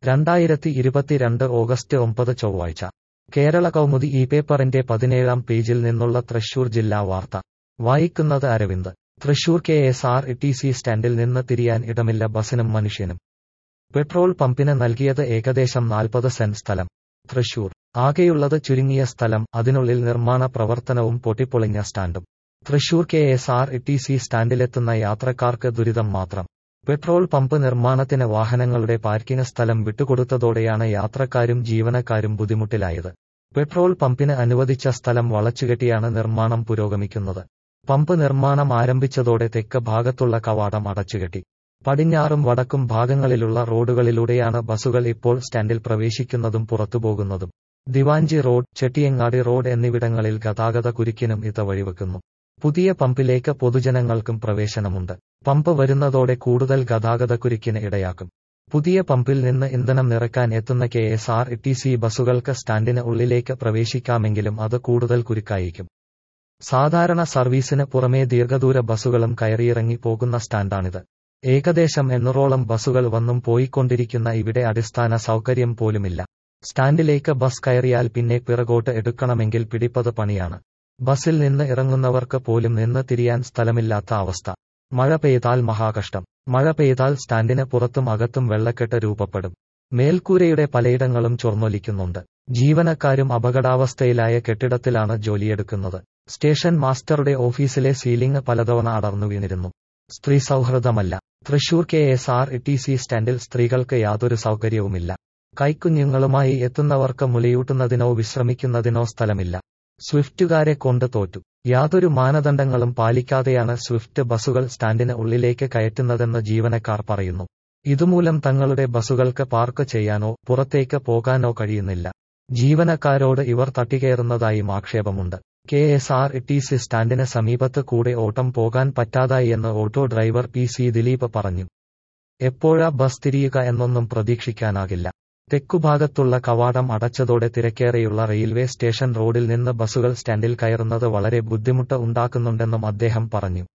രണ്ടായിരത്തി ഇരുപത്തിരണ്ട് ഓഗസ്റ്റ് ഒമ്പത് ചൊവ്വാഴ്ച കേരള കൗമുദി ഈ പേപ്പറിന്റെ പതിനേഴാം പേജിൽ നിന്നുള്ള തൃശൂർ ജില്ലാ വാർത്ത വായിക്കുന്നത് Aravind Thrissur K S R T C സ്റ്റാൻഡിൽ നിന്ന് തിരിയാൻ ഇടമില്ല ബസിനും മനുഷ്യനും പെട്രോൾ പമ്പിന് നൽകിയത് ഏകദേശം നാൽപ്പത് സെന്റ് സ്ഥലം തൃശൂർ ആകെയുള്ളത് ചുരുങ്ങിയ സ്ഥലം അതിനുള്ളിൽ നിർമ്മാണ പ്രവർത്തനവും പൊട്ടിപ്പൊളിഞ്ഞ സ്റ്റാൻഡും Thrissur K S R T C സ്റ്റാൻഡിലെത്തുന്ന യാത്രക്കാർക്ക് ദുരിതം മാത്രം പെട്രോൾ പമ്പ് നിർമ്മാണത്തിന് വാഹനങ്ങളുടെ പാർക്കിംഗ് സ്ഥലം വിട്ടുകൊടുത്തതോടെയാണ് യാത്രക്കാരും ജീവനക്കാരും ബുദ്ധിമുട്ടിലായത് പെട്രോൾ പമ്പിന് അനുവദിച്ച സ്ഥലം വളച്ചുകെട്ടിയാണ് നിർമ്മാണം പുരോഗമിക്കുന്നത് പമ്പ് നിർമ്മാണം ആരംഭിച്ചതോടെ തെക്ക് ഭാഗത്തുള്ള കവാടം അടച്ചുകെട്ടി പടിഞ്ഞാറും വടക്കും ഭാഗങ്ങളിലുള്ള റോഡുകളിലൂടെയാണ് ബസുകൾ ഇപ്പോൾ സ്റ്റാൻഡിൽ പ്രവേശിക്കുന്നതും പുറത്തുപോകുന്നതും ദിവാഞ്ചി റോഡ് ചെട്ടിയങ്ങാടി റോഡ് എന്നിവിടങ്ങളിൽ ഗതാഗത കുരുക്കിനും ഇത് വഴിവെക്കുന്നു പുതിയ പമ്പിലേക്ക് പൊതുജനങ്ങൾക്കും പ്രവേശനമുണ്ട് പമ്പ് വരുന്നതോടെ കൂടുതൽ ഗതാഗതക്കുരുക്കിന് ഇടയാക്കും പുതിയ പമ്പിൽ നിന്ന് ഇന്ധനം നിറക്കാൻ എത്തുന്ന K S R T C ബസുകൾക്ക് സ്റ്റാൻഡിന് ഉള്ളിലേക്ക് പ്രവേശിക്കാമെങ്കിലും അത് കൂടുതൽ കുരുക്കായിരിക്കും സാധാരണ സർവീസിന് പുറമേ ദീർഘദൂര ബസുകളും കയറിയിറങ്ങി പോകുന്ന സ്റ്റാൻഡാണിത് ഏകദേശം എണ്ണൂറോളം ബസുകൾ വന്നും പോയിക്കൊണ്ടിരിക്കുന്ന ഇവിടെ അടിസ്ഥാന സൗകര്യം പോലുമില്ല സ്റ്റാൻഡിലേക്ക് ബസ് കയറിയാൽ പിന്നെ പിറകോട്ട് എടുക്കണമെങ്കിൽ പിടിപ്പത് പണിയാണ് ബസിൽ നിന്ന് ഇറങ്ങുന്നവർക്ക് പോലും നിന്ന് തിരിയാൻ സ്ഥലമില്ലാത്ത അവസ്ഥ മഴ പെയ്താൽ മഹാകഷ്ടം മഴ പെയ്താൽ സ്റ്റാൻഡിന് പുറത്തും അകത്തും വെള്ളക്കെട്ട് രൂപപ്പെടും മേൽക്കൂരയുടെ പലയിടങ്ങളും ചൊർന്നൊലിക്കുന്നുണ്ട് ജീവനക്കാരും അപകടാവസ്ഥയിലായ കെട്ടിടത്തിലാണ് ജോലിയെടുക്കുന്നത് സ്റ്റേഷൻ മാസ്റ്ററുടെ ഓഫീസിലെ സീലിംഗ് പലതവണ അടർന്നു വീണിരുന്നു സ്ത്രീ സൗഹൃദമല്ല Thrissur K S R T C സ്റ്റാൻഡിൽ സ്ത്രീകൾക്ക് യാതൊരു സൗകര്യവുമില്ല കൈക്കുഞ്ഞുങ്ങളുമായി എത്തുന്നവർക്ക് മുലയൂട്ടുന്നതിനോ വിശ്രമിക്കുന്നതിനോ സ്ഥലമില്ല സ്വിഫ്റ്റുകാരെ കൊണ്ട് തോറ്റു യാതൊരു മാനദണ്ഡങ്ങളും പാലിക്കാതെയാണ് സ്വിഫ്റ്റ് ബസുകൾ സ്റ്റാൻഡിന് ഉള്ളിലേക്ക് കയറ്റുന്നതെന്ന് ജീവനക്കാർ പറയുന്നു ഇതുമൂലം തങ്ങളുടെ ബസുകൾക്ക് പാർക്ക് ചെയ്യാനോ പുറത്തേക്ക് പോകാനോ കഴിയുന്നില്ല ജീവനക്കാരോട് ഇവർ തട്ടിക്കയറുന്നതായും ആക്ഷേപമുണ്ട് K S R T C സ്റ്റാൻഡിന് സമീപത്ത് കൂടെ ഓട്ടം പോകാൻ പറ്റാതായി എന്ന് auto driver P C Dileep പറഞ്ഞു എപ്പോഴാ ബസ് തിരിയുക എന്നൊന്നും പ്രതീക്ഷിക്കാനാകില്ല തെക്കുഭാഗത്തുള്ള കവാടം അടച്ചതോടെ തിരക്കേറെയുള്ള റെയിൽവേ സ്റ്റേഷൻ റോഡിൽ നിന്ന് ബസുകൾ സ്റ്റാൻഡിൽ കയറുന്നത് വളരെ ബുദ്ധിമുട്ട് ഉണ്ടാക്കുന്നുണ്ടെന്നും അദ്ദേഹം പറഞ്ഞു